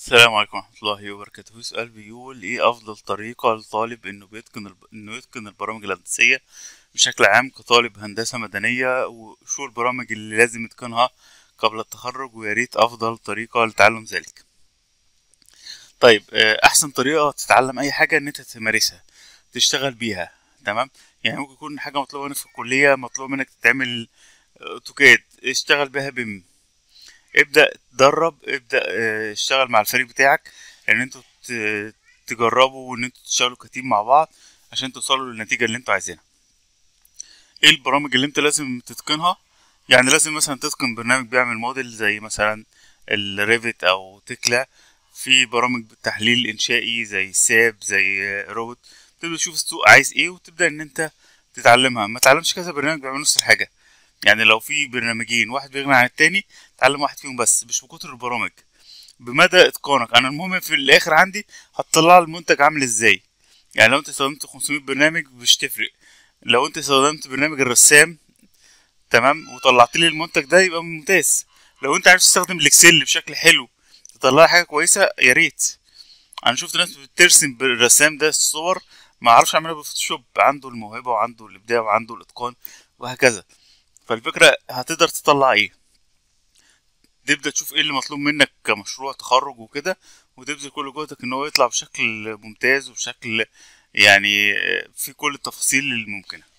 السلام عليكم ورحمة الله وبركاته سؤال بيقول ايه افضل طريقة لطالب انه بيتقن الب... انه يتقن البرامج الهندسية بشكل عام كطالب هندسة مدنية وشو البرامج اللي لازم يتقنها قبل التخرج ويا ريت افضل طريقة لتعلم ذلك طيب آه، احسن طريقة تتعلم اي حاجة ان انت تمارسها تشتغل بيها تمام يعني ممكن يكون حاجة مطلوبة منك في الكلية مطلوب منك تعمل اوتوكاد اشتغل بيها بيم ابدأ تدرب ابدأ آه، اشتغل مع الفريق بتاعك ان انتوا ت- تجربوا وان انتوا تشتغلوا كتيم مع بعض عشان توصلوا للنتيجة اللي انتوا عايزينها ايه البرامج اللي انت لازم تتقنها يعني لازم مثلا تتقن برنامج بيعمل موديل زي مثلا الريفت او تكلا في برامج تحليل انشائي زي ساب زي آه، روبوت تبدأ تشوف السوق عايز ايه وتبدأ ان انت تتعلمها ما تعلمش كذا برنامج بيعملوا نفس الحاجة يعني لو في برنامجين واحد بيغني عن التاني تعلم واحد فيهم بس مش بكتر البرامج بمدى اتقانك انا المهم في الاخر عندي هتطلع المنتج عامل ازاي يعني لو انت استخدمت 500 برنامج مش تفرق لو انت استخدمت برنامج الرسام تمام وطلعت لي المنتج ده يبقى ممتاز لو انت عارف تستخدم الاكسل بشكل حلو تطلع حاجه كويسه يا ريت انا شفت ناس بترسم بالرسام ده الصور ما اعرفش اعملها بالفوتوشوب عنده الموهبه وعنده الابداع وعنده الاتقان وهكذا فالفكره هتقدر تطلع ايه تبدا تشوف ايه اللي مطلوب منك كمشروع تخرج وكده وتبذل كل جهدك ان هو يطلع بشكل ممتاز وبشكل يعني آه، في كل التفاصيل الممكنه